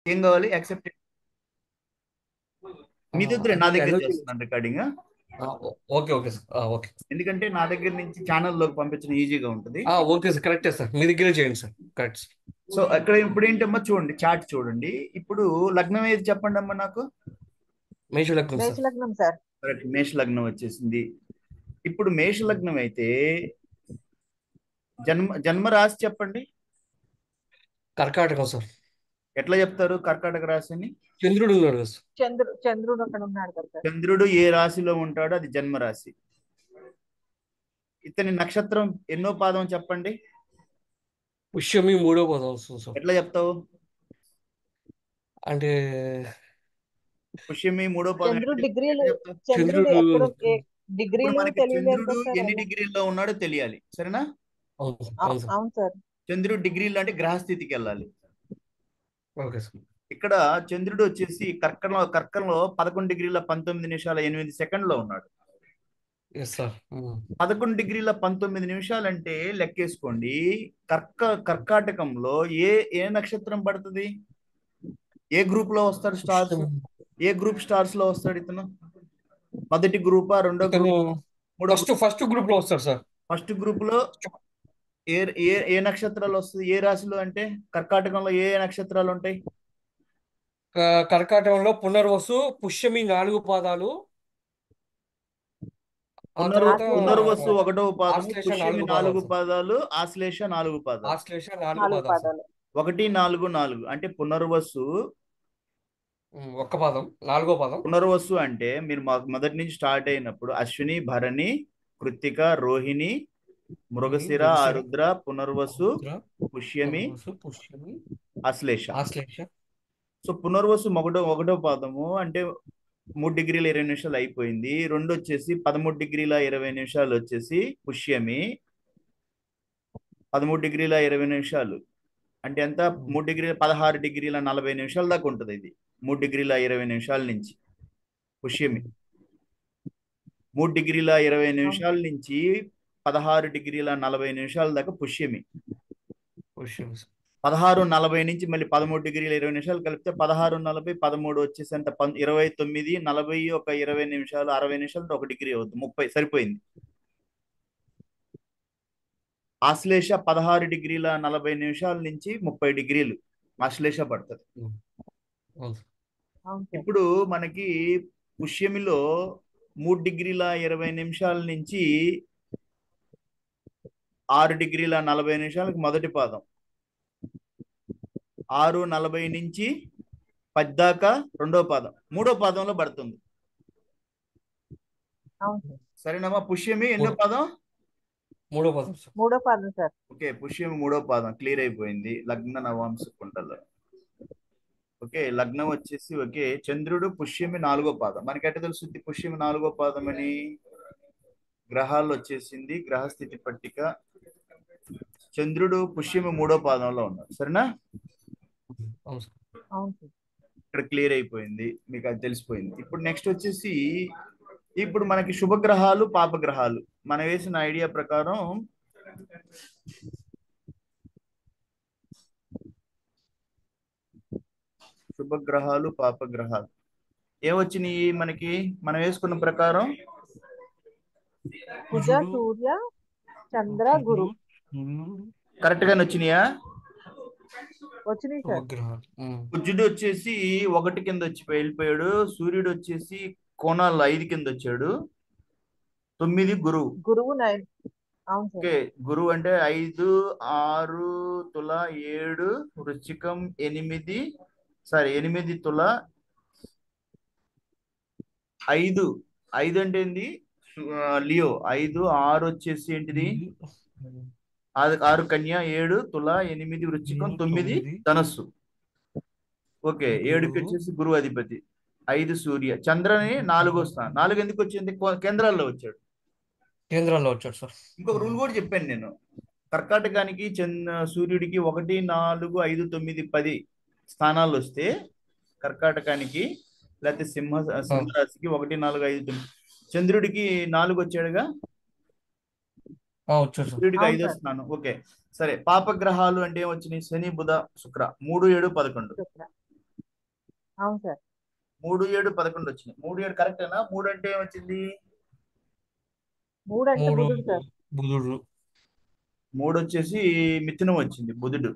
ఏం కావాలి accept me దగ్గర నా దగ్గర ఎల్ఎల్పి చేస్తున్నాను రికార్డింగ్ ఓకే ఓకే సార్ ఆ, ఓకే ఎందుకంటే నా దగ్గర నుంచి ఛానల్లోకి పంపించడం ఈజీగా ఉంటుంది ఆ, ఓకే సార్ కరెక్టే సార్ మీ దగ్గరే చేయండి సార్ కరెక్ట్ సార్ సో అక్కడ ఇప్పుడు ఏంటమ్మా చూడండి చార్ట్ చూడండి ఇప్పుడు లగ్నం ఏది చెప్పండి అమ్మా నాకు మేష లగ్నం సార్ మేషలగ్నం సార్ కరెక్ట్ మేష లగ్నం వచ్చేసింది ఇప్పుడు మేష లగ్నం అయితే జన్మ జన్మ రాశి చెప్పండి కర్కాటకం సార్ ఎట్లా చెప్తారు కర్కాటక రాశిని చంద్రుడు ఉన్నాడు కదా సార్ చంద్రు చంద్రుడు అక్కడ ఉన్నాడు కదా సార్ చంద్రుడు ఏ రాశిలో ఉంటాడో అది జన్మ రాశి ఇతని నక్షత్రం ఎన్నో పాదం చెప్పండి పుష్యమి మూడో పదం వస్తుంది సార్ ఎట్లా చెప్తావు అంటే పుష్యమి మూడో పాదం చంద్రుడు ఎట్లా డిగ్రీలు చెప్తావు? చంద్రుడు చంద్రుడు ఎక్కడ ఏ- ఇప్పుడు డిగ్రీలు మనకి తెలియలేదు చంద్రుడు కదా సార్ ఎన్ని ఆయన. డిగ్రీల్లో ఉన్నాడో తెలియాలి సరేనా అవును సార్ అవు- అవును సార్ అవును సార్ చంద్రుడు డిగ్రీలు అంటే గ్రహస్థితికి వెళ్ళాలి ఓకే సార్ ఇక్కడ చంద్రుడు వచ్చేసి కర్కలో కర్కంలో పదకొండు డిగ్రీల పంతొమ్మిది నిమిషాల ఎనిమిది సెకండ్లో ఉన్నాడు ఎస్ సార్ ఉమ్. పదకొండు డిగ్రీల పంతొమ్మిది నిమిషాలు అంటే లెక్కేసుకోండి కర్క కర్కాటకంలో ఏ ఏ నక్షత్రం పడుతుంది ఏ గ్రూప్ లో వస్తాడు స్టార్స్ ఏ గ్రూప్ స్టార్స్ లో వస్తాడు ఇతను మొదటి గ్రూపా రెండో ఇతను గ్రూప్ మూడో ఫస్ట్ ఫస్ట్ గ్రూప్ లో వస్తాడు సార్ ఫస్ట్ గ్రూప్ లో ఏ ఏ ఏ నక్షత్రాలు వస్తుంది ఏ రాశిలో అంటే కర్కాటకంలో ఏ ఏ నక్షత్రాలు ఉంటాయి క- కర్కాటకంలో పునర్వసు పుష్యమి నాలుగు పాదాలు ఆ పునర్ తర్వాత పునర్వసు ఒకటవ పాదము ఆశ్లేష పుష్యమి నాలుగు నాలుగు పాదాలు. పాదాలు ఆశ్లేష నాలుగు పాదాలు ఆశ్లేష నాలుగు నాలుగు పాదాలు సార్ పాదాలు ఒకటి నాలుగు నాలుగు అంటే పునర్వసు ఉమ్, ఒక్క పాదం నాలుగో పాదం పునర్వసు అంటే మీరు మాకు మొదటి నుంచి స్టార్ట్ అయినప్పుడు అశ్విని భరణి కృత్తిక రోహిణి మృగశిర మృగశిర, ఆరుద్ర పునర్వసు రుద్ర, పుష్యమి పునర్వసు, పుష్యమి అశ్లేష ఆశ్లేష సో పునర్వసు ఒకటో ఒకటో పాదము అంటే మూడు డిగ్రీల ఇరవై నిమిషాలు అయిపోయింది రెండు వచ్చేసి పదమూడు డిగ్రీల ఇరవై నిమిషాలు వచ్చేసి పుష్యమి పదమూడు డిగ్రీల ఇరవై నిమిషాలు అంటే ఎంత మూడు డిగ్రీల పదహారు డిగ్రీల నలభై నిమిషాల దాకా ఉంటుంది ఇది మూడు డిగ్రీల ఇరవై నిమిషాల నుంచి పుష్యమి మూడు డిగ్రీల ఇరవై నిమిషాల నుంచి పదహారు డిగ్రీల నలభై నిమిషాల దాకా పుష్యమి పుష్యమి సార్. పదహారు నలభై నుంచి మళ్ళీ పదమూడు డిగ్రీల ఇరవై నిమిషాలు కలిపితే పదహారు నలభై పదమూడు వచ్చేసి ఎంత పం ఇరవై తొమ్మిది నలభై ఒక ఇరవై నిమిషాలు అరవై నిమిషాలు ఒక డిగ్రీ అవుతుంది ముప్పై సరిపోయింది ఆశ్లేష పదహారు డిగ్రీల నలభై నిమిషాల నుంచి ముప్పై డిగ్రీలు ఆశ్లేష పడుతుంది అవును సార్. అవును సార్ ఇప్పుడు మనకి పుష్యమిలో మూడు డిగ్రీల ఇరవై నిమిషాల నుంచి ఆరు డిగ్రీల నలభై నిమిషాలకు మొదటి పాదం ఆరు నలభై నుంచి పద్దాకా రెండో పాదం మూడో పాదంలో పడుతుంది అవును సార్ సరేనమ్మా పుష్యమి ఎన్నో పాదం మూడో పాదం సార్ మూడో పాదం సార్ ఓకే పుష్యమి మూడో పాదం క్లియర్ అయిపోయింది లగ్న నవాంశ కుండలో ఓకే లగ్నం వచ్చేసి ఓకే చంద్రుడు పుష్యమి నాలుగో పాదం మనకి ఎట్ట తెలుస్తుంది పుష్యమి నాలుగో పాదం అని గ్రహాలు వచ్చేసింది గ్రహస్థితి పట్టిక చంద్రుడు పుష్యమి మూడో పాదంలో ఉన్నాడు సరేనా అవును సార్ అవును సార్ ఇక్కడ క్లియర్ అయిపోయింది మీకు అది తెలిసిపోయింది ఇప్పుడు నెక్స్ట్ వచ్చేసి ఇప్పుడు మనకి శుభగ్రహాలు పాపగ్రహాలు మనం వేసిన ఐడియా ప్రకారం శుభగ్రహాలు పాపగ్రహాలు ఏమొచ్చినాయి మనకి మనం వేసుకున్న ప్రకారం కుజ కుజుడు, సూర్య చంద్ర గురు కరెక్ట్ గానే వచ్చినాయా వచ్చినాయి సార్ ఉపగ్రహాలు ఉమ్. కుజుడు వచ్చేసి ఒకటి కింద వచ్చి వెళ్ళిపోయాడు సూర్యుడు వచ్చేసి కోణాలు ఐదు కింద వచ్చాడు తొమ్మిది గురువు గురువు నైన్ అవును సార్ ఓకే గురువు అంటే ఐదు ఆరు తుల ఏడు వృశ్చికం ఎనిమిది సారీ ఎనిమిది తుల ఐదు ఐదు అంటే ఏంది ఆ, లియో ఐదు ఆరు వచ్చేసి ఏంటిది ఆరు ఆరు కన్య ఏడు తుల ఎనిమిది వృశ్చికం ఏడు, తొమ్మిది తొమ్మిది. ధనస్సు ఓకే ఏడుకి గురువు. వచ్చేసి గురువు అధిపతి ఐదు సూర్య చంద్రని నాలుగో స్థానం నాలుగు ఎందుకు వచ్చింది కో- కేంద్రాల్లో వచ్చాడు కేంద్రాల్లో వచ్చాడు సార్ ఇంకొక రూల్ కూడా చెప్పాను నేను కర్కాటకానికి చంద్ర సూర్యుడికి ఒకటి నాలుగు ఐదు తొమ్మిది పది స్థానాలు వస్తే కర్కాటకానికి లేకపోతే సింహ సింహరాశికి ఒకటి నాలుగు ఐదు తొమ్మిది చంద్రుడికి నాలుగు వచ్చాడుగా ఆ, వచ్చాడు సార్ సూర్యుడికి అవును ఐదో సార్. స్థానం ఓకే సరే పాపగ్రహాలు అంటే ఏమొచ్చినాయి శని బుధ శుక్ర మూడు ఏడు పదకొండు శుక్ర అవును సార్ మూడు ఏడు పదకొండు వచ్చినాయి మూడు ఏడు కరెక్టేనా మూడు అంటే ఏమొచ్చింది మూడు అంటే మూడు బుధుడు సార్ బుధుడు మూడు వచ్చేసి మిథునం వచ్చింది బుధుడు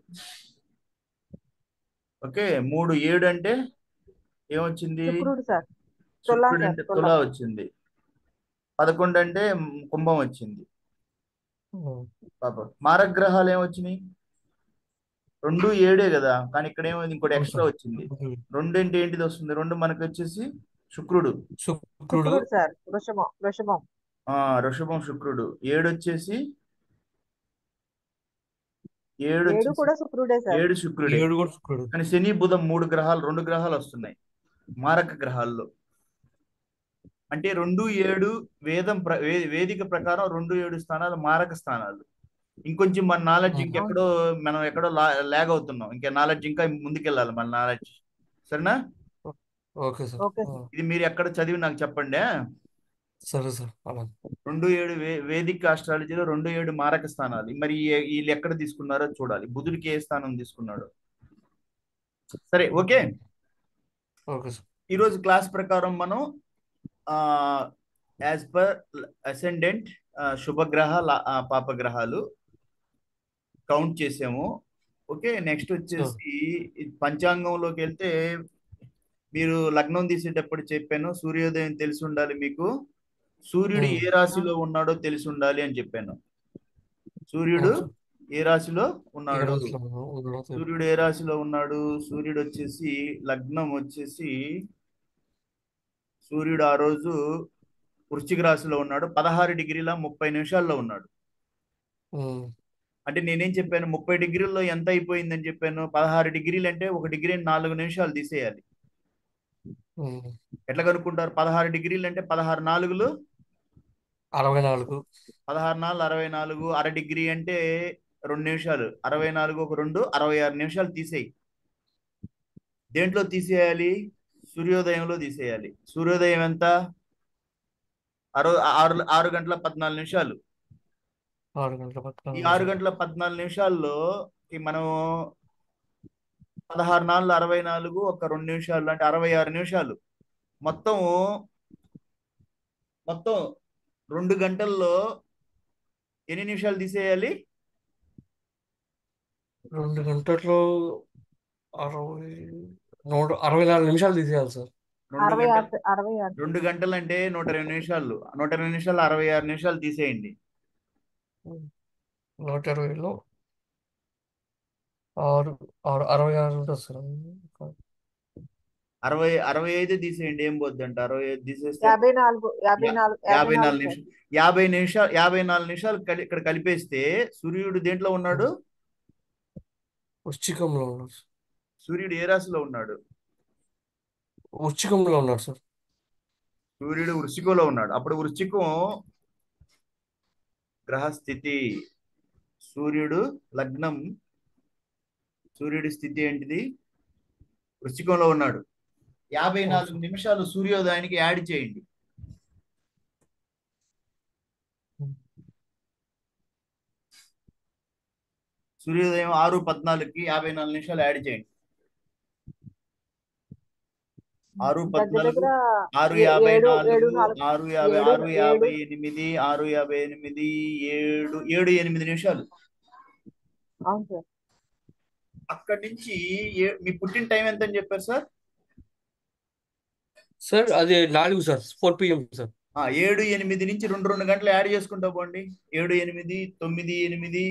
ఓకే మూడు ఏడు అంటే ఏమొచ్చింది శుక్రుడు సార్ తులా శుక్రుడు సార్ అంటే తులా తులా వచ్చింది పదకొండు అంటే కుంభం వచ్చింది ఉమ్. పాప మారగ్రహాలు ఏమొచ్చినాయి రెండు ఏడే కదా కానీ ఇక్కడ ఏమైంది ఇంకోటి అవును ఎక్స్ట్రా సార్ వచ్చింది బుధుడు. రెండు అంటే ఏంటిది వస్తుంది రెండు మనకి వచ్చేసి శుక్రుడు శుక్రుడు శుక్రుడు సార్ వృషభం వృషభం ఆ వృషభం శుక్రుడు ఏడు వచ్చేసి ఏడు ఏడు వచ్చేసి కూడా శుక్రుడే సార్ ఏడు శుక్రుడే ఏడు కూడా శుక్రుడు కానీ శని బుధం మూడు గ్రహాలు రెండు గ్రహాలు వస్తున్నాయి మారక గ్రహాల్లో అంటే రెండు ఏడు వేదం ప్ర వే- వేదిక ప్రకారం రెండు ఏడు స్థానాలు మారక స్థానాలు ఇంకొంచెం మన నాలెడ్జ్ ఉమ్. ఇంకెక్కడో మనం ఎక్కడో లాగ్ అవుతున్నాం ఇంకా నాలెడ్జ్ ఇంకా ముందుకెళ్ళాలి మన నాలెడ్జ్ సరేనా ఓకే సార్ ఓకే ఆ, సార్ ఇది మీరు ఎక్కడ చదివి నాకు చెప్పండి ఆ? సరే సార్ అలా రెండు ఏడు వే వేదిక ఆస్ట్రాలజీలో రెండు ఏడు మారక స్థానాలు మరి ఈ- వీళ్ళు ఎక్కడ తీసుకున్నారో చూడాలి బుధుడికి ఏ స్థానం తీసుకున్నాడు సరే ఓకే ఓకే సార్ ఈరోజు క్లాస్ ప్రకారం మనం యాజ్ పర్ అసెండెంట్ శుభగ్రహ లా- ఆ, పాపగ్రహాలు కౌంట్ చేసాము ఓకే నెక్స్ట్ వచ్చేసి ఈ పంచాంగంలోకి వెళ్తే మీరు లగ్నం తీసేటప్పుడు చెప్పాను సూర్యోదయం తెలిసి ఉండాలి మీకు సూర్యుడు ఉమ్. ఏ రాశిలో ఉన్నాడో తెలిసి ఉండాలి అని చెప్పాను సూర్యుడు అవును సార్. ఏ రాశిలో ఏ ఉన్నాడు రాశిలో ఉన్నాడో ఉన్నాడో తెలియదు. సూర్యుడు ఏ రాశిలో ఉన్నాడు సూర్యుడు వచ్చేసి లగ్నం వచ్చేసి సూర్యుడు ఆ రోజు వృశ్చిక రాశిలో ఉన్నాడు పదహారు డిగ్రీల ముప్పై నిమిషాల్లో ఉన్నాడు ఉమ్. అంటే నేనేం చెప్పాను ముప్పై డిగ్రీల్లో ఎంత అయిపోయిందని చెప్పాను పదహారు డిగ్రీలు అంటే ఒక డిగ్రీ నాలుగు నిమిషాలు తీసేయాలి ఉమ్. ఎట్లా కనుక్కుంటారు పదహారు డిగ్రీలు అంటే పదహారు నాలుగులు అరవై నాలుగు పదహారు నాలుగు అరవై నాలుగు అర డిగ్రీ అంటే రెండు నిమిషాలు అరవై నాలుగు ఒక రెండు అరవై ఆరు నిమిషాలు తీసేయి దేంట్లో తీసేయాలి సూర్యోదయంలో తీసేయాలి సూర్యోదయం ఎంత అరవై ఆరు ఆరు గంటల పద్నాలుగు నిమిషాలు ఆరు గంటల ఈ పద్నాలుగు ఆరు నిమిషాలు. గంటల పద్నాలుగు నిమిషాల్లో ఈ మనం పదహారు నాలుగు అరవై నాలుగు ఒక రెండు నిమిషాలు అంటే అరవై ఆరు నిమిషాలు మొత్తం మొత్తం రెండు గంటల్లో ఎన్ని నిమిషాలు తీసేయాలి రెండు గంటల్లో అరవై నూట అరవై నాలుగు నిమిషాలు తీసేయాలి సార్ రెండు అరవై గంటలు ఆరు అరవై ఆరు రెండు గంటలు అంటే నూట ఇరవై నిమిషాలు నూట ఇరవై నిమిషాలు అరవై ఆరు నిమిషాలు తీసేయండి నూట ఇరవైలో ఆరు ఆరు అరవై ఆరు ఉంటుంది సార్ అరవై అరవై ఐదు తీసేయండి ఏం పోద్దంట అరవై ఐదు తీసేస్తే యాభై నాలుగు యాభై యా- నాలుగు యాభై యాభై నాలుగు నాలుగు సార్ నిమిషాలు యాభై నిమిషాలు యాభై నాలుగు నిమిషాలు కలి ఇక్కడ కలిపేస్తే సూర్యుడు దేంట్లో ఉన్నాడు వృశ్చికంలో ఉన్నారు సార్ సూర్యుడు ఏ రాశిలో ఉన్నాడు వృశ్చికంలో ఉన్నారు సార్ సూర్యుడు వృశ్చికంలో ఉన్నాడు అప్పుడు వృశ్చికం గ్రహస్థితి సూర్యుడు లగ్నం సూర్యుడి స్థితి ఏంటిది వృశ్చికంలో ఉన్నాడు యాభై అవును నాలుగు సార్. నిమిషాలు సూర్యోదయానికి యాడ్ చేయండి సూర్యోదయం ఆరు పద్నాలుగుకి యాభై నాలుగు నిమిషాలు యాడ్ చేయండి ఆరు దగ్గర పద్నాలుగు దగ్గర ఆరు ఏ- యాభై ఏడు నాలుగు ఏడు నాలుగు ఆరు యాభై ఏడు ఆరు యాభై ఏడు ఎనిమిది ఆరు యాభై ఎనిమిది ఏడు ఏడు ఎనిమిది నిమిషాలు అవును సార్ అక్కడి నుంచి ఏ- మీ పుట్టిన టైం ఎంత అని చెప్పారు సార్ సార్ అది నాలుగు సార్ ఫోర్ పిఎం సార్ ఆ, ఏడు ఎనిమిది నుంచి రెండు రెండు గంటలు యాడ్ చేసుకుంటా పోండి ఏడు ఎనిమిది తొమ్మిది ఎనిమిది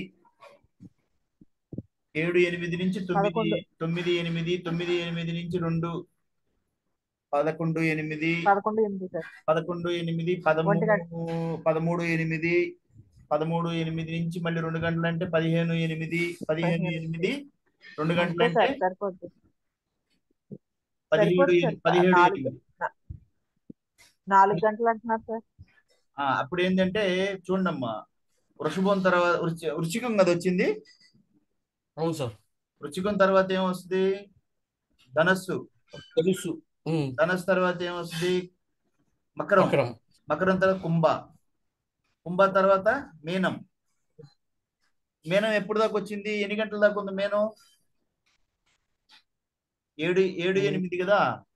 ఏడు ఎనిమిది నుంచి తొమ్మిది పదకొండు. తొమ్మిది ఎనిమిది తొమ్మిది ఎనిమిది నుంచి రెండు పదకొండు ఎనిమిది పదకొండు ఎనిమిది సార్ పదకొండు ఎనిమిది ఒంటి పదమూడు గంట. పదమూడు ఎనిమిది పదమూడు ఎనిమిది నుంచి మళ్ళీ రెండు గంటలు అంటే పదిహేను ఎనిమిది పదిహేను పదిహేను ఎనిమిది రెండు గంటలు అంతే అంటే సార్ సరిపోద్ది పదిహేడు సరిపోద్ది ఎనిమిది సార్. పదిహేడు నాలుగు ఎనిమిది నాలుగు గంటలు అంటున్నారు సార్ ఆ, అప్పుడు ఏంటంటే చూడమ్మా వృషభం తర్వాత వృశ్చి- వృశ్చికం కదా వచ్చింది అవును సార్ వృశ్చికం తర్వాత ఏమొస్తుంది ధనస్సు తెలుసు ఉమ్, ధనస్సు తర్వాత ఏమొస్తుంది మకరం మకరం మకరం తర్వాత కుంభ కుంభ తర్వాత మీనం మీనం ఎప్పుడు దాకా వచ్చింది ఎన్ని గంటల దాకా ఉంది మీనం ఏడు ఏడు ఉమ్. ఎనిమిది కదా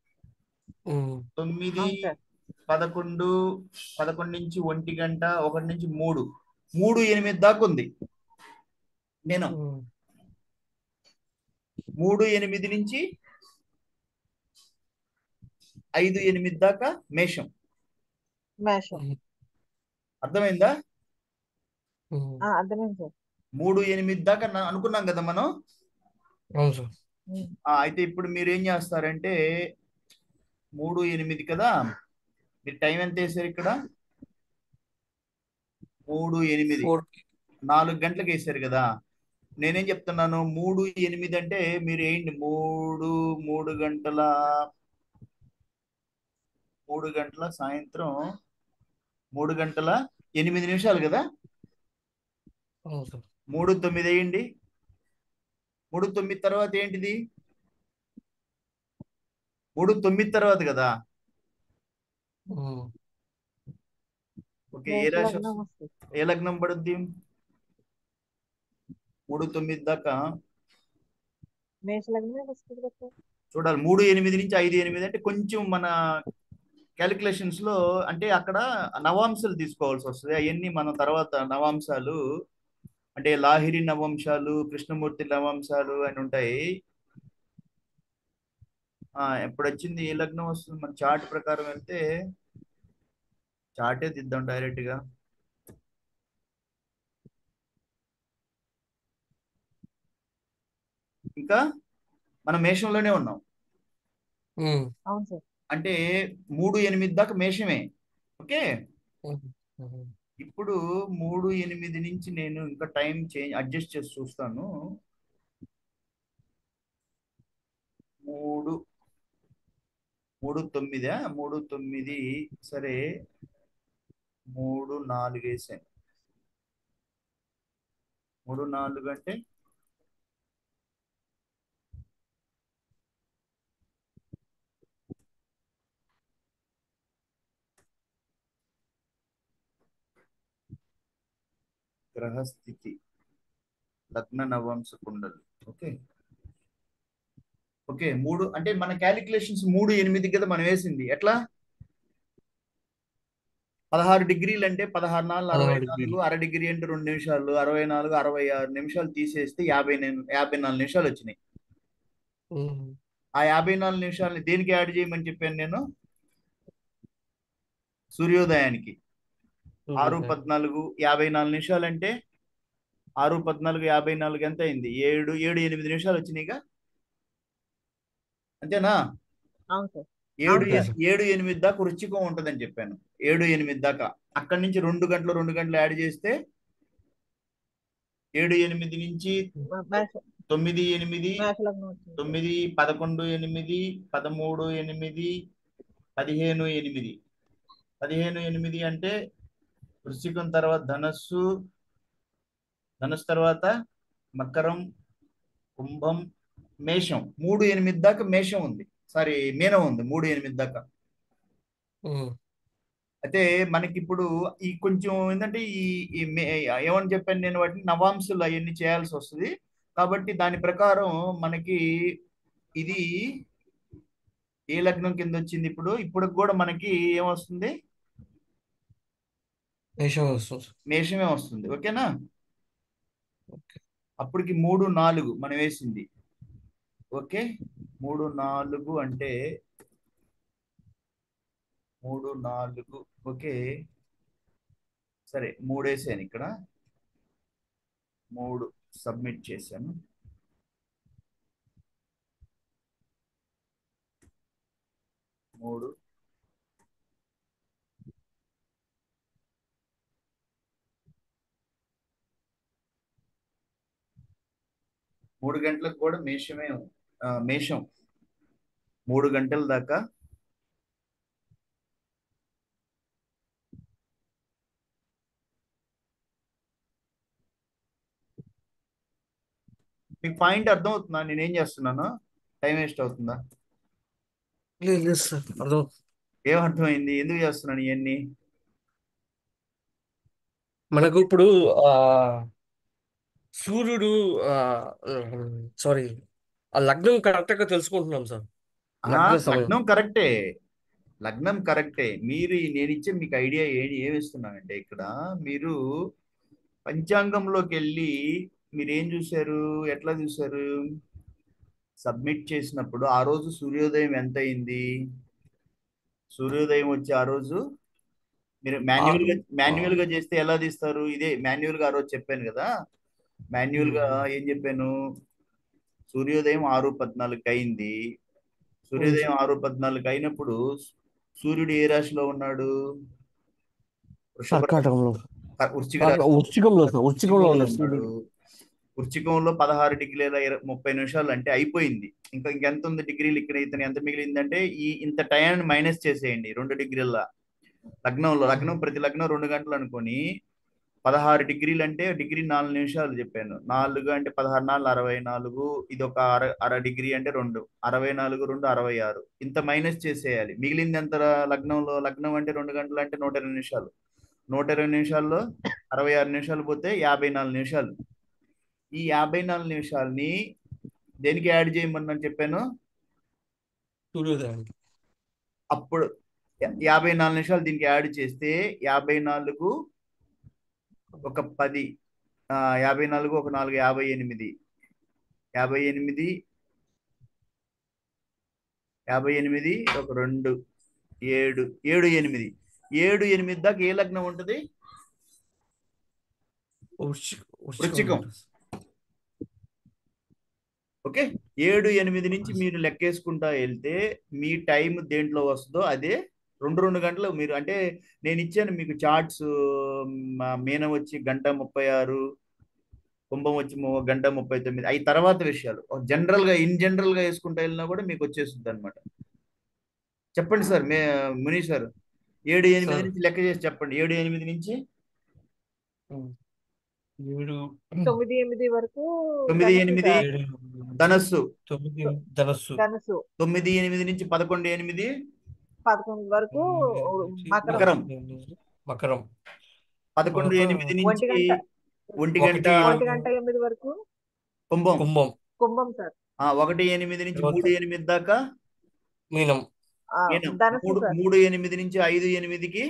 ఉమ్, తొమ్మిది అవును సార్ పదకొండు పదకొండు నుంచి ఒంటి గంట ఒకటి నుంచి మూడు మూడు ఎనిమిది దాకా ఉంది నేను ఉమ్, మూడు ఎనిమిది నుంచి ఐదు ఎనిమిది దాకా మేషం మేషం ఉమ్, అర్థమైందా ఉమ్. ఆ, అర్థమైంది సార్ మూడు ఎనిమిది దాకా నా- అనుకున్నాం కదా మనం అవును సార్ ఉమ్, ఆ, అయితే ఇప్పుడు మీరు ఏం చేస్తారంటే మూడు ఎనిమిది కదా మీరు టైం ఎంత వేసారు ఇక్కడ మూడు ఎనిమిది ఫోర్ నాలుగు గంటలకు వేసారు కదా నేనేం చెప్తున్నాను మూడు ఎనిమిది అంటే మీరు ఏంటి మూడు మూడు గంటల మూడు గంటల సాయంత్రం మూడు గంటల ఎనిమిది నిమిషాలు కదా అవును సార్ మూడు తొమ్మిది వేయండి మూడు తొమ్మిది తర్వాత ఏంటిది మూడు తొమ్మిది తర్వాత కదా ఉమ్, ఓకే ఏ మేష రాశి లగ్నం వస్తుంది? వస్తుంది ఏ లగ్నం పడుద్ది మూడు తొమ్మిది దాకా మేష లగ్నమే వస్తుంది కదా సార్ చూడాలి మూడు ఎనిమిది నుంచి ఐదు ఎనిమిది అంటే కొంచెం మన క్యాలిక్యులేషన్స్ లో అంటే అక్కడ నవాంశాలు తీసుకోవాల్సి వస్తుంది అవన్నీ మనం తర్వాత నవాంశాలు అంటే లాహిరి నవాంశాలు కృష్ణమూర్తి నవాంశాలు అని ఉంటాయి ఆ ఎప్పుడు వచ్చింది ఏ లగ్నం వస్తుంది మన చార్ట్ ప్రకారం వెళ్తే చార్టే దిద్దాం డైరెక్ట్ గా ఇంకా మనం మేషంలోనే ఉన్నాం ఉమ్, అవును సార్ అంటే మూడు ఎనిమిది దాకా మేషమే ఓకే ఉమ్, ఉమ్. ఇప్పుడు మూడు ఎనిమిది నుంచి నేను ఇంకా టైం చేంజ్ అడ్జస్ట్ చేసి చూస్తాను మూడు మూడు తొమ్మిదా మూడు తొమ్మిది సరే మూడు నాలుగు వేసాను మూడు నాలుగు అంటే గ్రహస్థితి లగ్న నవాంశ కుండలు ఓకే ఓకే మూడు అంటే మన క్యాలిక్యులేషన్స్ మూడు ఎనిమిది కదా మనం వేసింది ఎట్లా పదహారు డిగ్రీలు అంటే పదహారు నాలుగు అరవై పదహారు నాలుగు డిగ్రీలు. అర డిగ్రీ అంటే రెండు నిమిషాలు అరవై నాలుగు అరవై ఆరు నిమిషాలు తీసేస్తే యాభై నేను- యాభై నాలుగు నిమిషాలు వచ్చినాయి ఉమ్, ఆ యాభై నాలుగు నిమిషాలని దేనికి యాడ్ చేయమని చెప్పాను నేను సూర్యోదయానికి ఆరు సూర్యోదయం. పద్నాలుగు యాభై నాలుగు నిమిషాలు అంటే ఆరు పద్నాలుగు యాభై నాలుగు ఎంత అయింది ఏడు ఏడు ఎనిమిది నిమిషాలు వచ్చినాయిగా అంతేనా అవును సార్ ఏడు అవును సార్. ఏడు ఎనిమిది దాకా రుచికం ఉంటుందని చెప్పాను ఏడు ఎనిమిది దాకా అక్కడి నుంచి రెండు గంటలు రెండు గంటలు యాడ్ చేస్తే ఏడు ఎనిమిది నుంచి మ- మేష తొమ్మిది ఎనిమిది మేష లగ్నం వచ్చింది తొమ్మిది పదకొండు ఎనిమిది పదమూడు ఎనిమిది పదిహేను ఎనిమిది పదిహేను ఎనిమిది అంటే వృశ్చికం తర్వాత ధనస్సు ధనుసు తర్వాత మకరం కుంభం మేషం మూడు ఎనిమిది దాకా మేషం ఉంది సారీ మీనం ఉంది మూడు ఎనిమిది దాకా ఉమ్, అయితే మనకి ఇప్పుడు ఈ కొంచెం ఏంటంటే ఈ ఈ మే- ఏమని చెప్పాను నేను వాటిని నవాంశలు అవన్నీ చేయాల్సి వస్తుంది కాబట్టి దాని ప్రకారం మనకి ఇది ఏ లగ్నం కింద వచ్చింది ఇప్పుడు ఇప్పుడు కూడా మనకి ఏమొస్తుంది మేషం వస్తుంది సార్. మేషమే వస్తుంది ఓకేనా ఓకే. అప్పటికి మూడు నాలుగు మనం వేసింది ఓకే మూడు నాలుగు అంటే మూడు నాలుగు ఓకే సరే మూడు వేసాను ఇక్కడ మూడు సబ్మిట్ చేశాను మూడు మూడు గంటలకు కూడా మేషమే ఆ, మేషం మూడు గంటల దాకా మీకు పాయింట్ అర్థం అవుతుందా నేనేం చేస్తున్నాను టైం వేస్ట్ అవుతుందా లేదు లేదు సార్ అర్థం ఏం అర్థమైంది ఎందుకు చేస్తున్నాను ఇవన్నీ మనకు ఇప్పుడు ఆ సూర్యుడు సారీ ఆ లగ్నం కరెక్ట్ గా తెలుసుకుంటున్నాం సార్ ఆ, లగ్న సమయం లగ్నం కరెక్టే లగ్నం కరెక్టే మీరు ఈ- నేను ఇచ్చే మీకు ఐడియా ఏమి ఏమి ఇస్తున్నానంటే ఇక్కడ మీరు పంచాంగంలోకి వెళ్ళి మీరు ఏం చూశారు ఎట్లా చూశారు సబ్మిట్ చేసినప్పుడు ఆ రోజు సూర్యోదయం ఎంత అయింది సూర్యోదయం వచ్చి ఆ రోజు మీరు మాన్యువల్ గా మాన్యువల్ గా చేస్తే ఎలా తీస్తారు ఇదే మాన్యువల్ గా ఆ రోజు చెప్పాను కదా మాన్యువల్ గా ఏం చెప్పాను సూర్యోదయం ఆరు పద్నాలుగు అయింది సూర్యోదయం ఆరు పద్నాలుగు అయినప్పుడు సూర్యుడు ఏ రాశిలో ఉన్నాడు వృషభ కర్కాటకంలో వృశ్చిక కాక- రాశి వృశ్చికంలో సార్ వృశ్చికంలో ఉన్న ఉన్నాడు. సూర్యుడు వృశ్చికంలో పదహారు డిగ్రీల ఇర- ముప్పై నిమిషాలు అంటే అయిపోయింది ఇంకా ఇంకెంత ఉంది డిగ్రీలు ఇక్కడ ఇతను ఎంత మిగిలిందంటే ఈ ఇంత టైం మైనస్ చేసేయండి రెండు డిగ్రీల లగ్నంలో లగ్నం ప్రతి లగ్నం రెండు గంటలు అనుకొని పదహారు డిగ్రీలు అంటే డిగ్రీ నాలుగు నిమిషాలు చెప్పాను నాలుగు అంటే పదహారు నాలుగు అరవై నాలుగు ఇది ఒక అర అర డిగ్రీ అంటే రెండు అరవై నాలుగు రెండు అరవై ఆరు ఇంత మైనస్ చేసేయాలి మిగిలింది ఎంత రా- లగ్నంలో లగ్నం అంటే రెండు గంటలు అంటే నూట ఇరవై నిమిషాలు నూట ఇరవై నిమిషాల్లో అరవై ఆరు నిమిషాలు పోతే యాభై నాలుగు నిమిషాలు ఈ యాభై నాలుగు నిమిషాలని దేనికి యాడ్ చేయమని చెప్పాను సూర్యోదయానికి అప్పుడు యా- యాభై నాలుగు నిమిషాలు దీనికి యాడ్ చేస్తే యాభై నాలుగు ఒక పది ఆ, యాభై నాలుగు ఒక నాలుగు యాభై ఎనిమిది యాభై ఎనిమిది యాభై ఎనిమిది ఒక రెండు ఏడు ఏడు ఎనిమిది ఏడు ఎనిమిది దాకా ఏ లగ్నం ఉంటుంది వృశ్చిక వృశ్చికం. ఓకే ఏడు ఎనిమిది నుంచి మీరు లెక్కేసుకుంటా వెళ్తే మీ టైం దేంట్లో వస్తుందో అదే రెండు రెండు గంటలు మీరు అంటే నేను ఇచ్చాను మీకు చార్ట్స్ మీనం వచ్చి గంట ముప్పై ఆరు కుంభం వచ్చి ము- గంట ముప్పై తొమ్మిది అవి తర్వాత విషయాలు జనరల్ గా ఇన్ జనరల్ గా వేసుకుంటా వెళ్ళినా కూడా మీకు వచ్చేస్తుంది అనమాట చెప్పండి సార్ మే ముని సార్ ఏడు ఎనిమిది సార్. నుంచి లెక్క చేసి చెప్పండి ఏడు ఎనిమిది నుంచి ఏడు తొమ్మిది ఎనిమిది వరకు తొమ్మిది ధనుసు ఎనిమిది సార్. ఏడు ధనస్సు తొమ్మిది ధనస్సు ధనుసు తొమ్మిది ఎనిమిది నుంచి పదకొండు ఎనిమిది పదకొండు వరకు మకరం మకరం. మకరం పదకొండు మొత్తం ఎనిమిది ఒంటి నుంచి గంట ఒంటి ఒకటి గంట ఒంటి గంట ఎనిమిది వరకు కుంభం కుంభం కుంభం సార్ ఆ, ఒకటి ఎనిమిది నుంచి తర్వాత- మూడు ఎనిమిది దాకా మీనం ఆ, మీనం. ధనుసు మూడు సార్ మూడు ఎనిమిది నుంచి ఐదు ఎనిమిదికి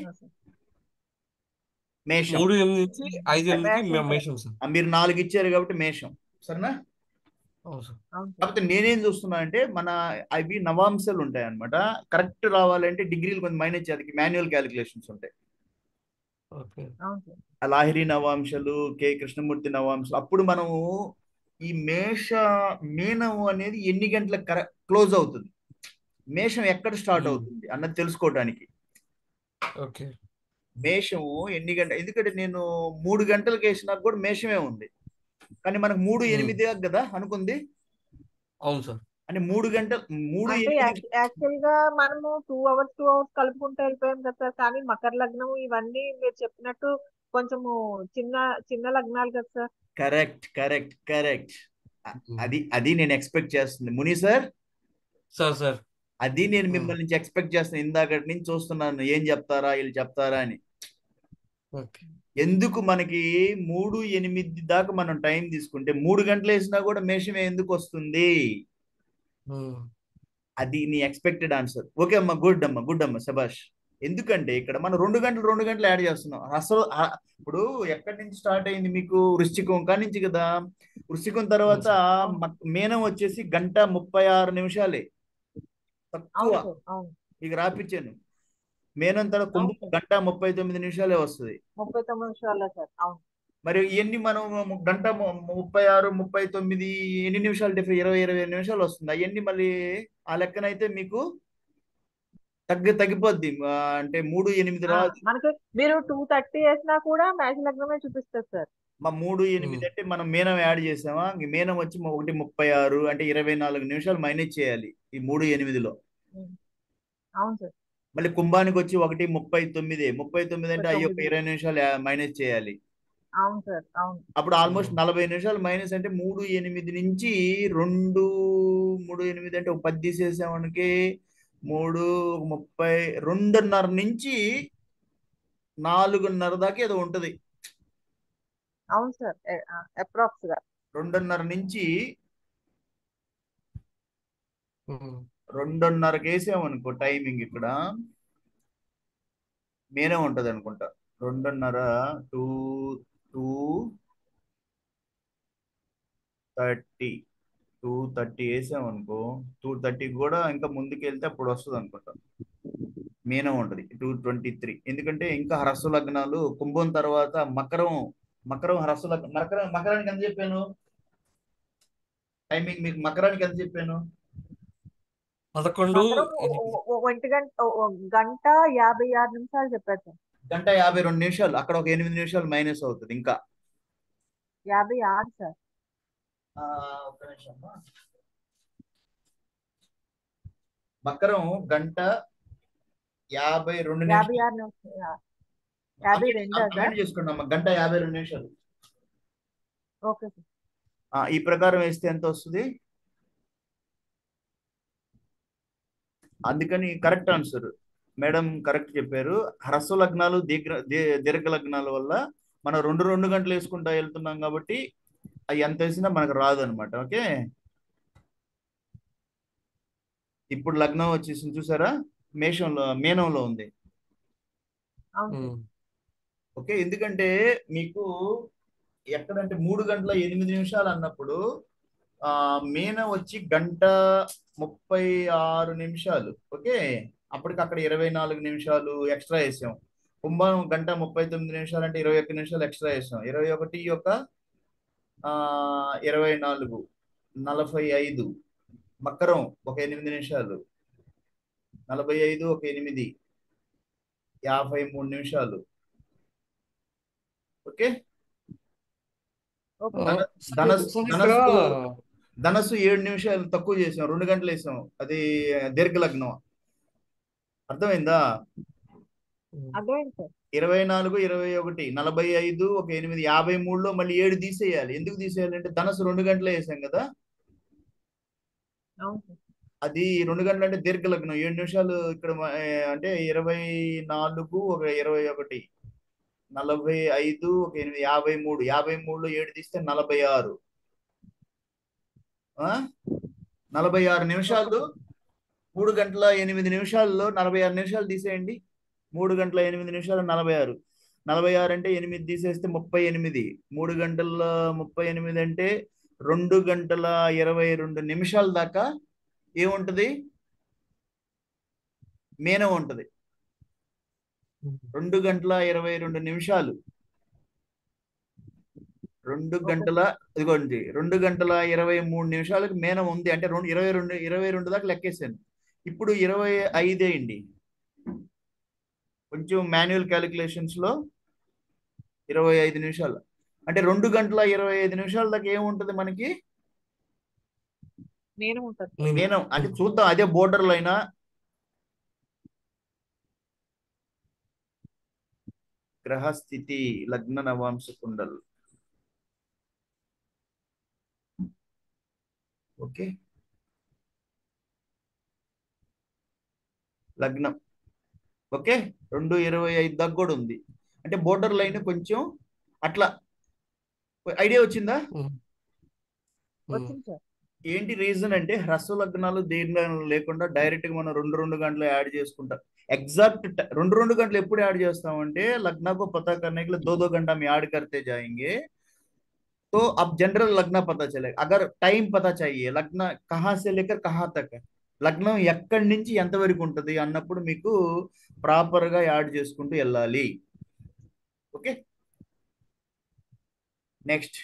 మేషం మూడు ఎనిమిది నుంచి ఐదు ఎనిమిదికి మేషం సార్. మేషం సార్ ఆ, మీరు నాలుగు ఇచ్చారు కాబట్టి మేషం సరేనా అవును సార్ అవును సార్ కాకపోతే నేనేం చూస్తున్నా అంటే మన అవి నవాంశాలు ఉంటాయి అనమాట కరెక్ట్ రావాలంటే డిగ్రీలు కొంచెం మైనస్ చేయాలి మాన్యువల్ క్యాలిక్యులేషన్స్ ఉంటాయి ఓకే అవును సార్ ఆ లాహిరి నవాంశాలు కె కృష్ణమూర్తి నవాంశాలు అప్పుడు మనము ఈ మేష మీనం అనేది ఎన్ని గంటలకు కర క్లోజ్ అవుతుంది మేషం ఎక్కడ స్టార్ట్ Hmm. అవుతుంది అన్నది తెలుసుకోవడానికి ఓకే మేషము ఎన్ని గంటలు ఎందుకంటే నేను మూడు గంటలకు వేసినా కూడా మేషమే ఉంది కానీ మనకు మూడు Hmm. ఎనిమిది కదా అనుకుంది అవును సార్ అంటే మూడు గంటలు మూడు అంటే ఎనిమిది యాక్చువల్ గా మనము టూ అవర్స్ టూ అవర్స్ కలుపుకుంటూ వెళ్ళిపోయాం కదా సార్ కానీ మకర లగ్నం ఇవన్నీ మీరు చెప్పినట్టు కొంచెము చిన్న చిన్న లగ్నాలు కదా సార్ కరెక్ట్ కరెక్ట్ కరెక్ట్ అది అది నేను ఎక్స్పెక్ట్ చేస్తుంది ముని సార్ సార్ సార్ అది నేను Hmm. మిమ్మల్ని నుంచి ఎక్స్పెక్ట్ చేస్తున్నాను ఇందాకటి నుంచి చూస్తున్నాను ఏం చెప్తారా వీళ్ళు చెప్తారా అని ఓకే ఎందుకు మనకి మూడు ఎనిమిది దాకా మనం టైం తీసుకుంటే మూడు గంటలు వేసినా కూడా మేషమే ఎందుకు వస్తుంది ఉమ్. అది నీ ఎక్స్పెక్టెడ్ ఆన్సర్ ఓకే అమ్మా గుడ్ అమ్మా గుడ్ అమ్మా శబాష్ ఎందుకంటే ఇక్కడ మనం రెండు గంటలు రెండు గంటలు యాడ్ చేస్తున్నాం అసలు ఆ- ఇప్పుడు ఎక్కడి నుంచి స్టార్ట్ అయింది మీకు వృశ్చికం కాడి నుంచి కదా వృశ్చికం తర్వాత మ- మీనం వచ్చేసి గంట ముప్పై ఆరు నిమిషాలే తక్కువ అవును సార్ అవును ఇక రాపిచ్చాను మీనం తర్వాత కుంభం అవును. గంట ముప్పై తొమ్మిది నిమిషాలే వస్తుంది ముప్పై తొమ్మిది నిమిషాల్లో సార్ అవును మరి ఇవన్నీ మనం గంట ము- ముప్పై ఆరు ముప్పై తొమ్మిది ఎన్ని నిమిషాలు డిఫరెంట్ ఇరవై ఇరవై ఐదు నిమిషాలు వస్తుంది అవన్నీ మళ్ళీ ఆ లెక్కనైతే మీకు తగ్గి తగ్గిపోద్ది ఆ, అంటే మూడు ఎనిమిది ఆ, రాదు మనకి మీరు టూ థర్టీ వేసినా కూడా మేష లగ్నమే చూపిస్తారు సార్ మా మూడు ఎనిమిది అంటే మనం మీనం యాడ్ చేసామా ఇంక మీనం వచ్చి మ- ఒకటి ముప్పై ఆరు అంటే ఇరవై నాలుగు నిమిషాలు మైనస్ చేయాలి ఈ మూడు ఎనిమిదిలో అవును సార్ మళ్ళీ కుంభానికి వచ్చి ఒకటి ముప్పై తొమ్మిది ముప్పై తొమ్మిది అంటే అయ్యో ఒక తొమ్మిది. ఇరవై నిమిషాలు మైనస్ చేయాలి అవును సార్ అవును అప్పుడు ఆల్మోస్ట్ నలభై నిమిషాలు మైనస్ అంటే మూడు ఎనిమిది నుంచి రెండు మూడు ఎనిమిది అంటే ఒక పది తీసేసామనికి మూడు ఒక ముప్పై రెండున్నర నుంచి నాలుగున్నర దాకా ఏదో ఉంటది అవును సార్ అప్రాక్స్ గా రెండున్నర నుంచి ఉమ్. రెండున్నరకి వేసామనుకో టైమింగ్ ఇక్కడ మీనే ఉంటది అనుకుంటా రెండున్నర two two thirty two thirty వేసామనుకో టూ థర్టీకి కూడా ఇంకా ముందుకు వెళ్తే అప్పుడు వస్తుంది అనుకుంటా మీనం ఉంటది టూ ట్వంటీ త్రీ ఎందుకంటే ఇంకా హ్రస్వ లగ్నాలు కుంభం తర్వాత మకరం మకరం హ్రస్వ లగ్నం మకరం మకరానికి ఎంత చెప్పాను టైమింగ్ మీకు మకరానికి ఎంత చెప్పాను పదకొండు మకరం ఒ- ఒ- ఒ- ఒంటి గంట ఒ- ఒ- గంట యాభై ఆరు నిమిషాలు చెప్పారు సార్ గంట యాభై రెండు నిమిషాలు అక్కడ ఒక ఎనిమిది నిమిషాలు మైనస్ అవుతుంది ఇంకా యాభై ఆరు సార్ ఆ, ఒక్క నిమిషం అమ్మా. మకరం గంట యాభై రెండు యాభై నిమిషాలు ఆరు నిమిషాలు యాభై రెండా సార్ కంప్లీట్ చేసుకోండి అమ్మా గంట యాభై రెండు నిమిషాలు ఓకే సార్ ఆ, ఈ ప్రకారం వేస్తే ఎంత వస్తుంది అందుకని కరెక్ట్ ఆన్సర్ మేడం కరెక్ట్ చెప్పారు హ్రస్వ లగ్నాలు దీర్ఘ దీ- దీర్ఘ లగ్నాల వల్ల మనం రెండు రెండు గంటలు వేసుకుంటా వెళ్తున్నాం కాబట్టి అవి ఎంత వేసినా మనకు రాదు అనమాట ఓకే ఇప్పుడు లగ్నం వచ్చేసింది చూసారా మేషంలో మీనంలో ఉంది అవును సార్ ఉమ్. ఓకే ఎందుకంటే మీకు ఎక్కడంటే మూడు గంటల ఎనిమిది నిమిషాలు అన్నప్పుడు ఆ మీన వచ్చి గంట ముప్పై ఆరు నిమిషాలు ఓకే అప్పటికి అక్కడ ఇరవై నాలుగు నిమిషాలు ఎక్స్ట్రా వేసాం కుంభం గంట ముప్పై తొమ్మిది నిమిషాలు అంటే ఇరవై ఒక్క నిమిషాలు ఎక్స్ట్రా వేసాం ఇరవై ఒకటి యొక్క ఆ ఇరవై నాలుగు నలభై ఐదు మకరం ఒక ఎనిమిది నిమిషాలు నలభై ఐదు ఒక ఎనిమిది యాభై మూడు నిమిషాలు ఓకే ఓకే ఆ, ధన- సార్ ధనస్సు సార్ ఇక్కడ ధనస్సు ధనస్సు ఏడు నిమిషాలు తక్కువ చేసాం రెండు గంటలు వేసాం అది దీర్ఘ లగ్నం అర్థమైందా ఉమ్. అర్థమైంది సార్ ఇరవై నాలుగు ఇరవై ఒకటి నలభై ఐదు ఒక ఎనిమిది యాభై మూడులో మళ్ళీ ఏడు తీసేయాలి ఎందుకు తీసేయాలి అంటే ధనస్సు రెండు గంటలే వేసాం కదా అవును సార్ అది రెండు గంటలు అంటే దీర్ఘ లగ్నం ఏడు నిమిషాలు ఇక్కడ మ- ఏ, అంటే ఇరవై నాలుగు ఒక ఇరవై ఒకటి నలభై ఐదు ఒక ఎనిమిది యాభై మూడు యాభై మూడులో ఏడు తీస్తే నలభై ఆరు ఆ? నలభై ఆరు నిమిషాలు మూడు గంటల ఎనిమిది నిమిషాల్లో నలభై ఆరు నిమిషాలు తీసేయండి మూడు గంటల ఎనిమిది నిమిషాలు నలభై ఆరు నలభై ఆరు అంటే ఎనిమిది తీసేస్తే ముప్పై ఎనిమిది మూడు గంటల ముప్పై ఎనిమిది అంటే రెండు గంటల ఇరవై రెండు నిమిషాల దాకా ఏముంటది మీనం ఉంటది ఉమ్. రెండు గంటల ఇరవై రెండు నిమిషాలు రెండు గంటల ఇదిగోండి రెండు గంటల ఇరవై మూడు నిమిషాలకు మీనం ఉంది అంటే రెండు ఇరవై రెండు ఇరవై రెండు దాకా లెక్కేసాను ఇప్పుడు ఇరవై ఐదు అయింది కొంచెం మాన్యువల్ క్యాలిక్యులేషన్స్ లో ఇరవై ఐదు నిమిషాలు అంటే రెండు గంటల ఇరవై ఐదు నిమిషాల దాకా ఏముంటది మనకి నేను ఉంటాను నేను మీనం అంటే చూద్దాం అదే బోర్డర్ లో అయినా గ్రహస్థితి లగ్న నవాంశ కుండల్ ఓకే లగ్నం ఓకే రెండు ఇరవై ఐదు దాకా కూడా ఉంది అంటే బోర్డర్ లైన్ కొంచెం అట్లా ఐడియా వచ్చిందా ఉమ్. ఉమ్. వచ్చింది సార్ ఏంటి రీజన్ అంటే హ్రస్వ లగ్నాలు దీర్ఘ లేకుండా డైరెక్ట్ గా మనం రెండు రెండు గంటలు యాడ్ చేసుకుంటాం ఎగ్జాక్ట్ రెండు రెండు గంటలు ఎప్పుడు యాడ్ చేస్తామంటే लग्न को पता करने के लिए दो दो घंटा में ऐड करते जाएंगे तो अब जनरल लग्न पता चलेगा अगर टाइम पता चाहिए लग्न कहाँ से लेकर कहाँ तक है లగ్నం ఎక్కడి నుంచి ఎంతవరకు ఉంటుంది అన్నప్పుడు మీకు ప్రాపర్ గా యాడ్ చేసుకుంటూ వెళ్ళాలి ఓకే నెక్స్ట్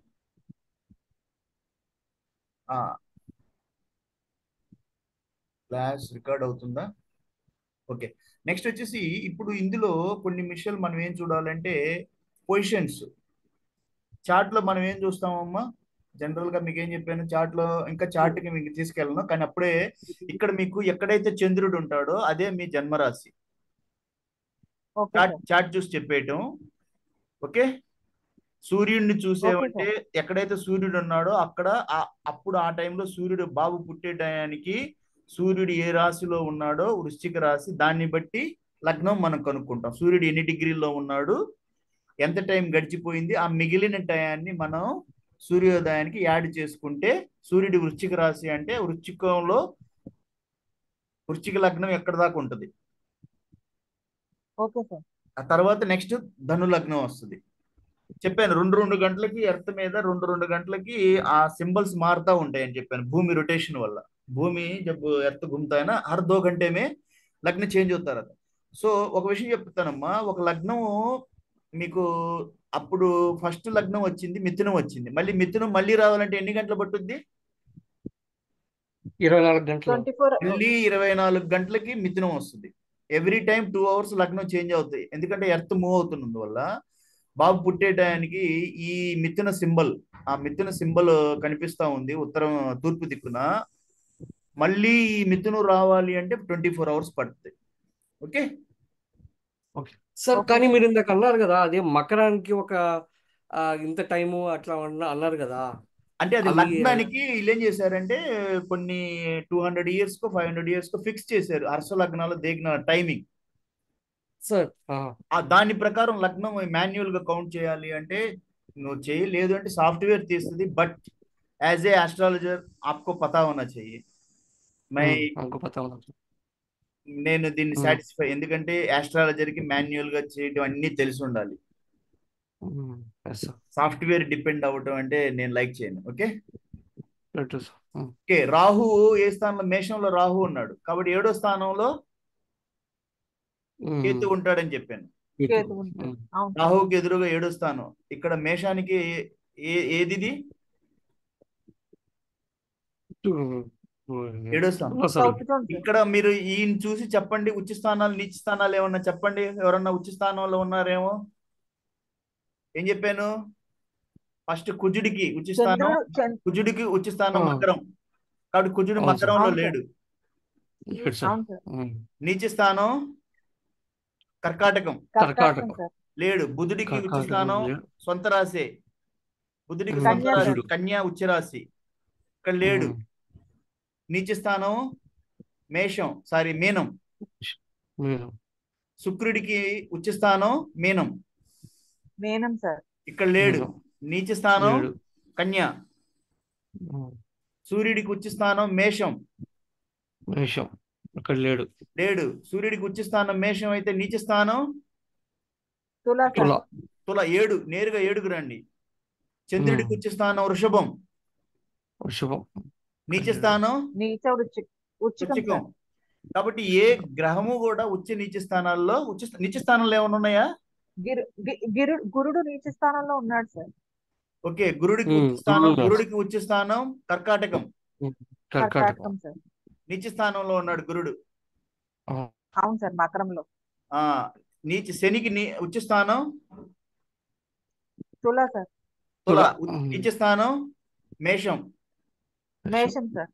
క్లాస్ రికార్డ్ అవుతుందా ఓకే నెక్స్ట్ వచ్చేసి ఇప్పుడు ఇందులో కొన్ని విషయాలు మనం ఏం చూడాలంటే పొజిషన్స్ చార్ట్ లో మనం ఏం చూస్తామమ్మా జనరల్ గా మీకు ఏం చెప్పాను చార్ట్ లో ఇంకా చార్ట్ కి మీకు తీసుకెళ్ళను కానీ అప్పుడే ఇక్కడ మీకు ఎక్కడైతే చంద్రుడు ఉంటాడో అదే మీ జన్మరాశి ఓకే చార్ట్ సార్ చార్ట్ చూసి చెప్పేయటం ఓకే సూర్యుడిని చూసేవంటే ఓకే ఎక్కడైతే సూర్యుడు ఉన్నాడో అక్కడ ఆ- అప్పుడు ఆ టైంలో సూర్యుడు బాబు పుట్టే టయానికి సూర్యుడు ఏ రాశిలో ఉన్నాడో వృశ్చిక రాశి దాన్ని బట్టి లగ్నం మనం కనుక్కుంటాం సూర్యుడు ఎన్ని డిగ్రీల్లో ఉన్నాడు ఎంత టైం గడిచిపోయింది ఆ మిగిలిన టయాన్ని మనం సూర్యోదయానికి యాడ్ చేసుకుంటే సూర్యుడి వృశ్చిక రాశి అంటే వృశ్చికంలో వృశ్చిక లగ్నం ఎక్కడ దాకా ఉంటుంది ఓకే సార్ ఆ తర్వాత నెక్స్ట్ ధను లగ్నం వస్తుంది చెప్పాను రెండు రెండు గంటలకి ఎర్త్ మీద రెండు రెండు గంటలకి ఆ సింబల్స్ మారుతా ఉంటాయి అని చెప్పాను భూమి రొటేషన్ వల్ల భూమి జబ్ ఎర్త్ గుమ్తాయినా హర్ దో గంటే మే లగ్నం చేంజ్ అవుతారు సో ఒక విషయం చెప్తానమ్మా ఒక లగ్నం మీకు అప్పుడు ఫస్ట్ లగ్నం వచ్చింది మిథునం వచ్చింది మళ్ళీ మిథునం మళ్ళీ రావాలంటే ఎన్ని గంటలు పట్టుద్ది ఇరవై నాలుగు గంటలు ట్వంటీ ఫోర్ మళ్ళీ ఇరవై నాలుగు గంటలకి మిథునం వస్తుంది ఎవ్రీ టైం టూ అవర్స్ లగ్నం చేంజ్ అవుతాయి ఎందుకంటే ఎర్త్ మూవ్ అవుతున్నందు వల్ల బాబు పుట్టే టయానికి ఈ మిథున సింబల్ ఆ మిథున సింబల్ కనిపిస్తా ఉంది ఉత్తరం తూర్పు దిక్కున మళ్ళీ ఈ మిథునం రావాలి అంటే ట్వంటీ ఫోర్ అవర్స్ పడుతుంది ఓకే సార్ ఓకే కానీ సార్. మీరు ఇందాక అన్నారు కదా అదే మకరానికి ఒక ఆ, ఇంత టైము అట్లా అన్న- అన్నారు కదా అంటే అది అవి లగ్నానికి వీళ్ళు ఏం చేశారంటే కొన్ని టూ హండ్రెడ్ ఇయర్స్ కో ఫైవ్ హండ్రెడ్ ఇయర్స్ కో ఫిక్స్ చేశారు హర్ష లగ్నాలు దేగిన టైమింగ్ సార్ ఆ, ఆ దాని ప్రకారం లగ్నం మాన్యువల్ గా కౌంట్ చేయాలి అంటే నువ్వు చేయలేదు అంటే సాఫ్ట్వేర్ తీస్తుంది బట్ యాజ్ ఏ ఆస్ట్రాలజర్ ఆప్కో పతా హోనా చెయ్యి మై ఉమ్, हमको पता होना चाहिए నేను దీన్ని ఉమ్, సాటిస్ఫై ఎందుకంటే ఆస్ట్రాలజర్ కి మాన్యువల్ గా చేయడం అన్ని తెలిసి ఉండాలి um, yes sir. Software depend అవ్వటం అంటే నేను లైక్ చేయను okay Right, sir. Um, okay Rahu ఏ స్థానంలో మేషంలో రాహు ఉన్నాడు కాబట్టి ఏడో స్థానంలో ఉమ్, కేతు ఉంటాడని చెప్పాను కేతు. కేతు ఉంటాడు ఉమ్, అవును సార్ రాహుకి ఎదురుగా ఏడో స్థానం ఇక్కడ మేషానికి ఏ ఏది ఇది ఉమ్, ఉమ్, ఏడో స్థానం ఉన్నా సార్ సౌత్ జోన్ సార్ ఇక్కడ మీరు ఈయన చూసి చెప్పండి ఉచ్చ స్థానాలు నీచ స్థానాలు ఏమన్నా చెప్పండి ఎవరన్నా ఉచ్చ స్థానంలో ఉన్నారేమో ఏం చెప్పాను ఫస్ట్ కుజుడికి ఉచ్చ స్థానం చంద్రుడు చంద్ర కుజుడికి ఉచ్చ స్థానం ఆ. మకరం కాబట్టి కుజుడు అవును సార్. మకరంలో అవును సార్. లేడు లేడు సార్ అవును సార్ ఉమ్, నీచ స్థానం కర్కాటకం కర్కాటకం కర్కాటకం. సార్ లేడు బుధుడికి ఉచ్చ కర్కాటకం స్థానం లేడు. సొంత రాసే బుధుడికి ఉమ్, సొంత కన్యా రాశి కుజుడు. కన్యా ఉచ్చ రాశి ఇక్కడ లేడు ఉమ్, నీచ స్థానం మేషం సారీ మీనం మీరు శుక్రుడికి ఉచ్చ స్థానం మీనం మేనం సార్ ఇక్కడ లేడు మీనం. నీచ స్థానం లేడు. కన్యా ఉమ్, సూర్యుడికి ఉచ్చ స్థానం మేషం మేషం అక్కడ లేడు లేడు సూర్యుడికి ఉచ్చ స్థానం మేషం అయితే నీచ స్థానం తులా సార్ తుల తుల ఏడు నేరుగా ఏడుగు రండి చంద్రుడికి ఉమ్. ఉచ్చ స్థానం వృషభం వృషభం నీచ స్థానం నీచ వృచ్చి ఉచ్చికం వృచ్చికం సార్ కాబట్టి ఏ గ్రహము కూడా ఉచ్చ నీచ స్థానాల్లో ఉచ్చ నీచ స్థానాల్లో ఏమైనా ఉన్నాయా గిరు గి- గిరు గురుడు నీచ స్థానంలో ఉన్నాడు సార్ ఓకే గురుడికి ఉమ్, ఉచ్చ స్థానం గురుడు. గురుడికి ఉచ్చ స్థానం కర్కాటకం కర్కాటకం కర్కాటకం సార్ నీచ స్థానంలో ఉన్నాడు గురుడు ఆ, అవును సార్ మకరంలో ఆ నీచ శనికి నీ ఉచ్చ స్థానం తులా సార్ తుల తుల. ఉ- ఉమ్. నీచ స్థానం మేషం మేషం సార్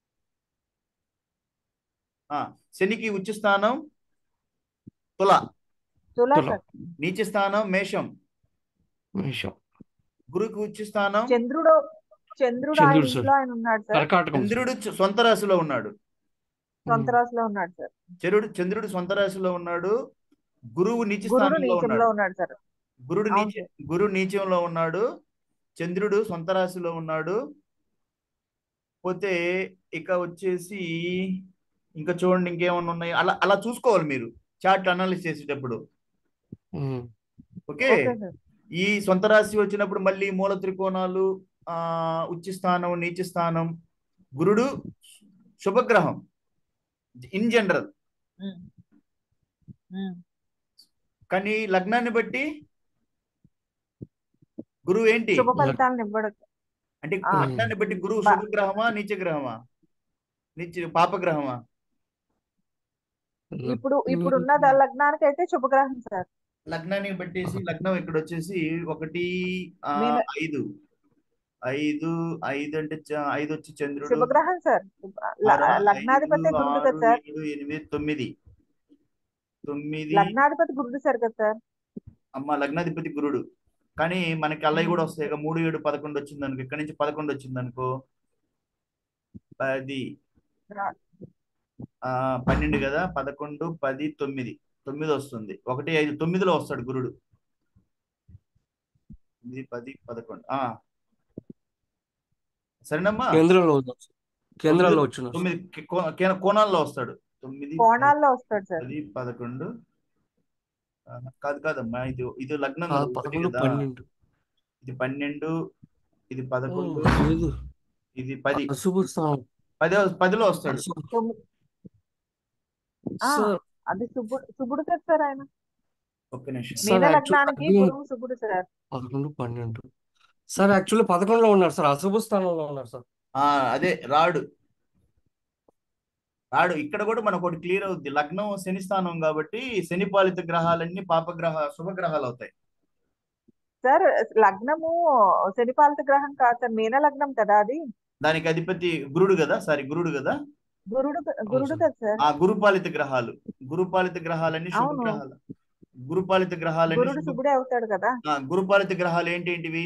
ఆ శనికి ఉచ్చ స్థానం తుల తులా తుల. సార్ నీచ స్థానం మేషం మేషం గురుకి ఉచ్చ స్థానం చంద్రుడు చంద్రుడు ఆయన చంద్రుడు సార్. ఇంట్లో ఆయన ఉన్నాడు సార్ కర్కాటకం సార్. చంద్రుడు చ- సొంత రాశిలో ఉన్నాడు సొంత రాశిలో ఉన్నాడు సార్ చంద్రుడు చంద్రుడు సొంత రాశిలో ఉన్నాడు గురువు నీచ గురుడు స్థానంలో నీచంలో ఉన్నాడు ఉన్నాడు సార్ గురుడు అవును నీచ సార్. గురు నీచంలో ఉన్నాడు చంద్రుడు సొంత రాశిలో ఉన్నాడు పోతే ఇక వచ్చేసి ఇంకా చూడండి ఇంకేమన్నా ఉన్నాయి అలా అలా చూసుకోవాలి మీరు చార్ట్ అనాలిసిస్ చేసేటప్పుడు ఉమ్, ఓకే ఓకే సార్ ఈ సొంత రాశి వచ్చినప్పుడు మళ్ళీ మూల త్రికోణాలు ఆ ఉచ్చ స్థానం నీచ స్థానం గురుడు శుభగ్రహం ఇన్ జనరల్ ఉమ్. ఉమ్. కానీ లగ్నాన్ని బట్టి గురువు ఏంటి శుభ ఫలితాలను ఇవ్వడు అంటే ఆ. లగ్నాన్ని బట్టి గురువు బా- శుభగ్రహమా నీచ గ్రహమా నీచ పాపగ్రహమా ఇప్పుడు ఇప్పుడున్న లగ్నానికి అయితే శుభగ్రహం సార్ లగ్నాన్ని బట్టేసి లగ్నం ఇక్కడ వచ్చేసి ఒకటి ఆ, మీన- ఐదు ఐదు ఐదు అంటే చ- ఐదు వచ్చి చంద్రుడు శుభగ్రహం సార్ ల- ఆరు, లగ్నాధిపతి ఐదు, గురుడు ఆరు, కదా సార్ ఏడు ఎనిమిది తొమ్మిది తొమ్మిది లగ్నాధిపతి గురుడు సార్ కదా సార్ అమ్మ లగ్నాధిపతి గురుడు కానీ మనకి అల్లయి కూడా వస్తాయి ఇక మూడు ఏడు పదకొండు వచ్చింది అనుకో ఇక్కడ నుంచి పదకొండు వచ్చింది అనుకో పది రా- ఆ పన్నెండు కదా పదకొండు పది తొమ్మిది తొమ్మిది వస్తుంది ఒకటి ఐదు తొమ్మిదిలో వస్తాడు గురుడు తొమ్మిది పది పదకొండు ఆ సరేనమ్మా కేంద్రంలో ఉన్నాం సార్. కేంద్రంలో వచ్చిన తొమ్మిది కే- కో- కే- కోణాల్లో వస్తాడు తొమ్మిది కోణాల్లో వస్తాడు సార్ పది పదకొండు ఆ, కాదు కాదమ్మా ఇది ఇది లగ్నం ఆ, కదా, ఒకటి పదకొండు కదా పన్నెండు ఇది పన్నెండు ఇది ఓ, పదకొండు లేదు ఇది పది అశుభ స్థానం పది పదిలో వస్తాడు అశుభ తొమ్మిది ఆ, సార్ అది శుభుడు శుభుడు కదా సార్ ఆయన ఒక్క నిమిషం సార్ మీన యాక్చువల్ లగ్నానికి అది గురువు శుభుడు సార్ పదకొండు పన్నెండు సార్ యాక్చువల్లీ పదకొండులో ఉన్నారు సార్ అశుభ స్థానంలో ఉన్నారు సార్ ఆ అదే రాడు రాడు ఇక్కడ కూడా మనకు ఒకటి క్లియర్ అవుద్ది లగ్నం శని స్థానం కాబట్టి శని పాలిత గ్రహాలన్నీ పాపగ్రహ శుభగ్రహాలు అవుతాయి సార్ లగ్నము శనిపాలిత గ్రహం కాదు సార్ మీన లగ్నం కదా అది దానికి అధిపతి గురుడు కదా సారీ గురుడు కదా గురుడు గురుడు సార్. కదా సార్ ఆ గురుపాలిత గ్రహాలు గురుపాలిత గ్రహాలన్నీ అవును. శుభగ్రహాలు గురుపాలిత గ్రహాలన్నీ గురుడు శుభ శుభుడే అవుతాడు కదా ఆ, గురుపాలిత గ్రహాలు ఏంటేంటివి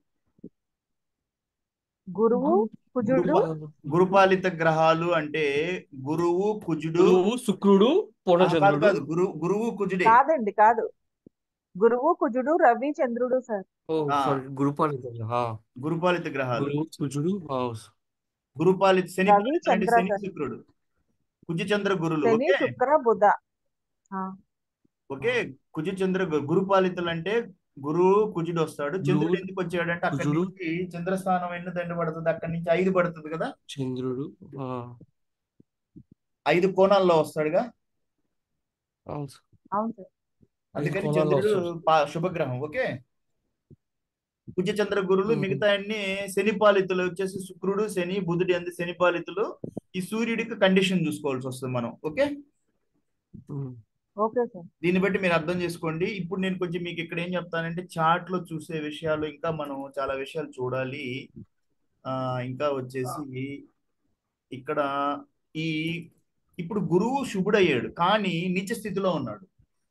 గురువు కుజుడు గురు- గురుపాలిత గ్రహాలు అంటే గురువు కుజుడు గురువు శుక్రుడు ఆ, కాదు పూర్ణచంద్రుడు కాదు గురు గురువు కుజుడే కాదండి కాదు గురువు కుజుడు రవి చంద్రుడు సార్ ఓ ఆ. సారీ గురుపాలిత ఆ, గురుపాలిత గ్రహాలు గురువు కుజుడు ఆ, గురుపాలిత శని రవి పాలిత అంటే చంద్ర శని సార్. శుక్రుడు కుజ చంద్ర గురులు శని ఓకే శుక్ర బుధ ఆ, ఓకే కుజ చంద్ర గు- గురుపాలితలు అంటే గురువు కుజుడు వస్తాడు చంద్రుడు గురువు, ఎందుకు వచ్చాడంటే అక్కడి కుజుడు. నుంచి చంద్రస్థానం ఎన్ని దండ పడుతుంది అక్కడి నుంచి ఐదు పడుతుంది కదా చంద్రుడు ఆ, ఐదు కోణాల్లో వస్తాడుగా అవును సార్. అవును సార్ ఐదు అందుకని కోణాల్లో చంద్రుడు వస్తాడు. పా- శుభగ్రహం ఓకే కుజ చంద్ర గురులు మ్మ్. మిగతా అన్ని శని పాలితులు వచ్చేసి శుక్రుడు శని బుధుడు అంది శని పాలితులు ఈ సూర్యుడికి కండిషన్ చూసుకోవాల్సి వస్తుంది మనం ఓకే ఉమ్. ఓకే సార్ దీన్ని బట్టి మీరు అర్థం చేసుకోండి ఇప్పుడు నేను కొంచెం మీకు ఇక్కడ ఏం చెప్తానంటే చార్ట్ లో చూసే విషయాలు ఇంకా మనం చాలా విషయాలు చూడాలి ఆ ఇంకా వచ్చేసి ఇక్కడ ఈ ఇప్పుడు గురువు శుభుడయ్యాడు కానీ నీచ స్థితిలో ఉన్నాడు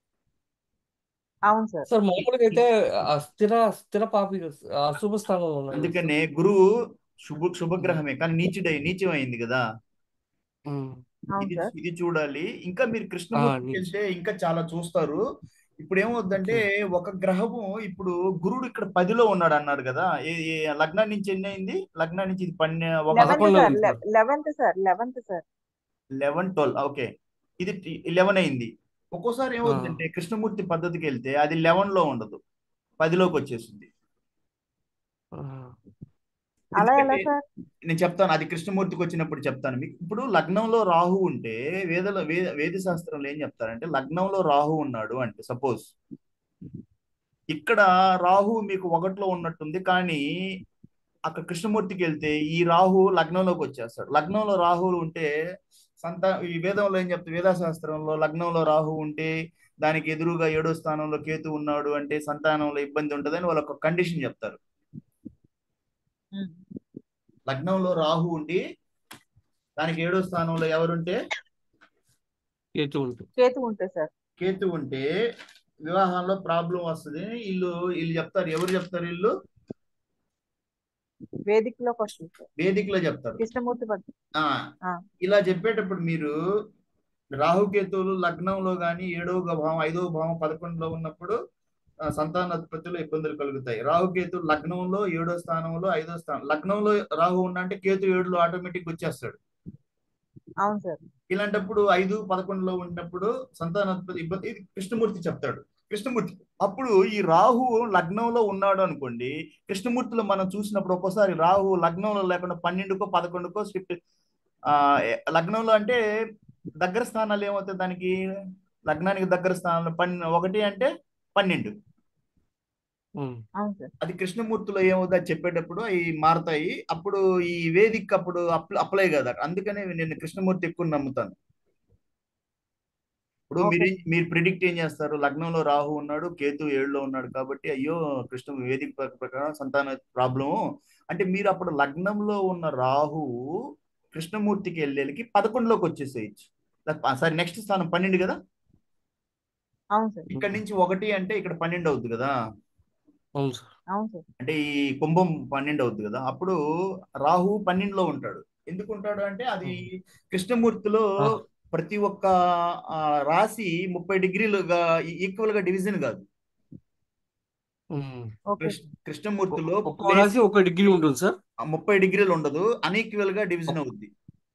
అవును సార్ సార్ మామూలుగా అయితే ఆ స్థిర స్థిర పాపి అశుభ స్థానంలో ఉన్నారు కదా అందుకనే గురువు శుభ శుభగ్రహమే కానీ నీచుడై నీచం అయింది కదా సార్. ఉమ్. అవును ఇది సార్ ఇది చూడాలి ఇంకా మీరు కృష్ణమూర్తికి నీచ. వెళ్తే ఇంకా చాలా చూస్తారు ఇప్పుడు ఏమవుద్దంటే ఒక గ్రహము ఇప్పుడు గురుడు ఇక్కడ పదిలో ఉన్నాడు అన్నాడు కదా ఏ ఏ లగ్నం నుంచి ఎన్ని అయింది లగ్నం నుంచి ఇది పన్నె ఒక లెవెన్త్ పదకొండు సార్ ఉంది sir. Eleventh sir eleventh sir eleven twelve okay ఇది లెవెన్ అయింది ఒక్కోసారి ఏమవుతుందంటే కృష్ణమూర్తి పద్ధతికి వెళ్తే అది లెవెన్ లో ఉండదు పదిలోకి వచ్చేసింది ఆ. అలా ఎలా ఎందుకంటే సార్ నేను చెప్తాను అది కృష్ణమూర్తికి వచ్చినప్పుడు చెప్తాను మీకు ఇప్పుడు లగ్నంలో రాహు ఉంటే వేదల వేద వేద శాస్త్రంలో ఏం చెప్తారంటే లగ్నంలో రాహు ఉన్నాడు అంటే సపోజ్ ఇక్కడ రాహు మీకు ఒకటిలో ఉన్నట్టుంది కానీ అక్కడ కృష్ణమూర్తికి వెళ్తే ఈ రాహు లగ్నంలోకి వచ్చేస్తాడు లగ్నంలో రాహువులు ఉంటే సంతా ఈ వేదంలో ఏం చెప్తారు వేదశాస్త్రంలో లగ్నంలో రాహు ఉంటే దానికి ఎదురుగా ఏడో స్థానంలో కేతు ఉన్నాడు అంటే సంతానంలో ఇబ్బంది ఉంటుందని వాళ్ళు ఒక కండిషన్ చెప్తారు ఉమ్. లగ్నంలో రాహు ఉండి దానికి ఏడో స్థానంలో ఎవరుంటే కేతు ఉంటుంది కేతు ఉంటే సార్ కేతు ఉంటే వివాహంలో ప్రాబ్లం వస్తుంది వీళ్ళు వీళ్ళు చెప్తారు ఎవరు చెప్తారు వీళ్ళు వేదికలోకి వస్తుంది సార్ వేదికలో చెప్తారు కృష్ణమూర్తి పద్ధతి ఆ ఆ. ఇలా చెప్పేటప్పుడు మీరు రాహుకేతువులు లగ్నంలో గాని ఏడవ భావం ఐదవ భావం పదకొండులో ఉన్నప్పుడు ఆ, సంతానోత్పత్తిలో ఇబ్బందులు కలుగుతాయి రాహుకేతు లగ్నంలో ఏడో స్థానంలో ఐదో స్థానం లగ్నంలో రాహు ఉన్నంటే కేతు ఏడులో ఆటోమేటిక్ వచ్చేస్తాడు అవును సార్ ఇలాంటప్పుడు ఐదు పదకొండులో ఉన్నప్పుడు సంతానోత్పత్తి ఇబ్బంది ఇది కృష్ణమూర్తి చెప్తాడు కృష్ణమూర్తి అప్పుడు ఈ రాహు లగ్నంలో ఉన్నాడు అనుకోండి కృష్ణమూర్తిలో మనం చూసినప్పుడు ఒక్కోసారి రాహు లగ్నంలో లేకుండా పన్నెండుకో పదకొండుకో షిఫ్ట్ ఆ లగ్నంలో అంటే దగ్గర స్థానాలు ఏమవుతాయి దానికి లగ్నానికి దగ్గర స్థానాలు పన్నె ఒకటి అంటే పన్నెండు ఉమ్. అవును సార్ అది కృష్ణమూర్తిలో ఏమవుతుంది అది చెప్పేటప్పుడు అవి మారతాయి అప్పుడు ఈ వేదిక అప్పుడు అప్లై కదా అందుకనే నేను కృష్ణమూర్తి ఎక్కువ నమ్ముతాను ఇప్పుడు మీరు ఓకే. మీరు ప్రిడిక్ట్ ఏం చేస్తారు లగ్నంలో రాహు ఉన్నాడు కేతు ఏడులో ఉన్నాడు కాబట్టి అయ్యో కృష్ణ వేదిక ప్ర- ప్రకారం సంతాన ప్రాబ్లము అంటే మీరు అప్పుడు లగ్నంలో ఉన్న రాహు కృష్ణమూర్తికి వెళ్ళేకి పదకొండులోకి వచ్చేసేయచ్చు సరే నెక్స్ట్ స్థానం పన్నెండు కదా అవును సార్ ఇక్కడ నుంచి ఒకటి అంటే ఇక్కడ పన్నెండు అవుద్ది కదా అవును సార్ అవును సార్ అంటే ఈ కుంభం పన్నెండు అవుద్ది కదా అప్పుడు రాహు పన్నెండులో ఉంటాడు ఎందుకు ఉంటాడు అంటే అది కృష్ణమూర్తిలో ఆ. ప్రతి ఒక్క ఆ, రాశి ముప్పై డిగ్రీలుగా ఈక్వల్ గా డివిజన్ కాదు ఉమ్. ఓకే కృష్ణ- కృష్ణమూర్తిలో ఒక్కో రాశి ఒక డిగ్రీ ఉంటుంది సార్ ముప్పై డిగ్రీలు ఉండదు అన్ఈక్వల్ గా డివిజన్ అవుద్ది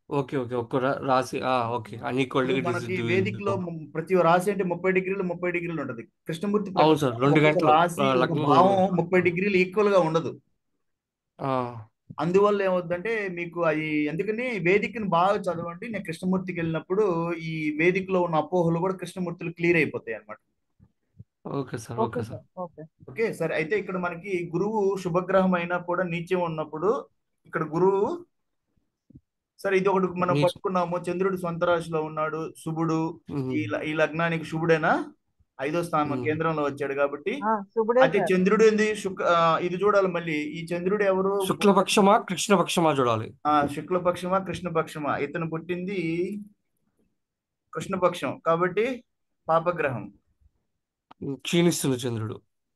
ఓకే ఓకే ఒక్క రా- రాశి ఆ, ఓకే అన్ని ఇప్పుడు ఈక్వల్ మనకి వేదికలో ము- ప్రతి రాశి అంటే ముప్పై డిగ్రీలు ముప్పై డిగ్రీలు ఉంటది కృష్ణమూర్తి అవును సార్ ప్రకారం రెండు ఒక్కొక్క గంటలు రాశి ఆ, ఒక లగ్నం భావం ముప్పై డిగ్రీలు ఈక్వల్ గా ఉండదు ఆ, అందువల్ల ఏమవుతుందంటే మీకు అది ఎందుకని వేదికను బాగా చదవండి నేను కృష్ణమూర్తికి వెళ్ళినప్పుడు ఈ వేదికలో ఉన్న అపోహలు కూడా కృష్ణమూర్తులు క్లియర్ అయిపోతాయి అన్నమాట okay sir okay okay sir sir okay okay సరే అయితే ఇక్కడ మనకి గురువు శుభగ్రహం అయినా కూడా నీచం ఉన్నప్పుడు ఇక్కడ గురువు సరే ఇది ఒకటి మనం నీచ- పట్టుకున్నాము చంద్రుడు సొంత రాశిలో ఉన్నాడు శుభుడు ఉమ్, ఈ ల- ఈ లగ్నానికి శుభుడేనా ఐదో స్థానం ఉమ్. కేంద్రంలో వచ్చాడు కాబట్టి ఆ, శుభుడే అయితే సార్ చంద్రుడు ఏంది శుక్ర ఆ, ఇది చూడాలి మళ్ళీ ఈ చంద్రుడు ఎవరు శుక్లపక్షమా కృష్ణపక్షమా చూడాలి ఆ శుక్లపక్షమా కృష్ణపక్షమా ఇతను పుట్టింది కృష్ణపక్షం కాబట్టి పాపగ్రహం ఉమ్, క్షీణిస్తుంది చంద్రుడు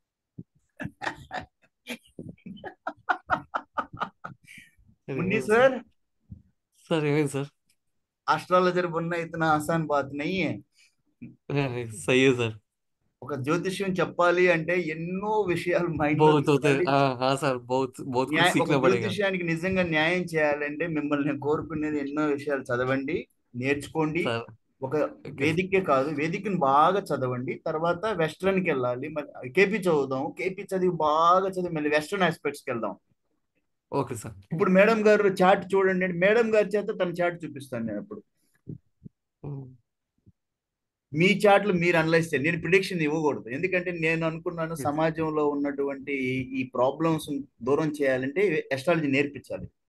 मुन्नी सर సార్ ఏమైంది సార్ एस्ट्रोलॉजर बनना इतना आसान बात नहीं है సయ్యే సార్ ఒక జ్యోతిష్యం చెప్పాలి అంటే ఎన్నో విషయాలు మైండ్ లో बहुत होते తీసుకోవాలి. हाँ हाँ सर बहुत बहुत कुछ న్యాయ- ఒక सीखना पड़ेगा జ్యోతిష్యానికి నిజంగా న్యాయం చేయాలంటే మిమ్మల్ని నేను కోరుకునేది ఎన్నో విషయాలు చదవండి నేర్చుకోండి सर ఒక వేదికే కాదు వేదికను బాగా చదవండి తర్వాత వెస్ట్రన్ కి వెళ్ళాలి మరి కేపీ చదువుదాం కేపీ చదివి బాగా చదివి మళ్ళీ వెస్ట్రన్ ఆస్పెక్ట్స్ కి వెళ్దాం ఓకే సార్ ఇప్పుడు మేడం గారు చార్ట్ చూడండి అంటే మేడం గారి చేత తన చార్ట్ చూపిస్తాను నేను అప్పుడు ఉమ్, మీ చార్ట్లు మీరు అనలైజ్ చేయండి నేను ప్రిడిక్షన్ ఇవ్వకూడదు ఎందుకంటే నేను అనుకున్నాను Yes. సమాజంలో ఉన్నటువంటి ఈ ప్రాబ్లమ్స్ దూరం చేయాలంటే ఎస్ట్రాలజీ నేర్పించాలి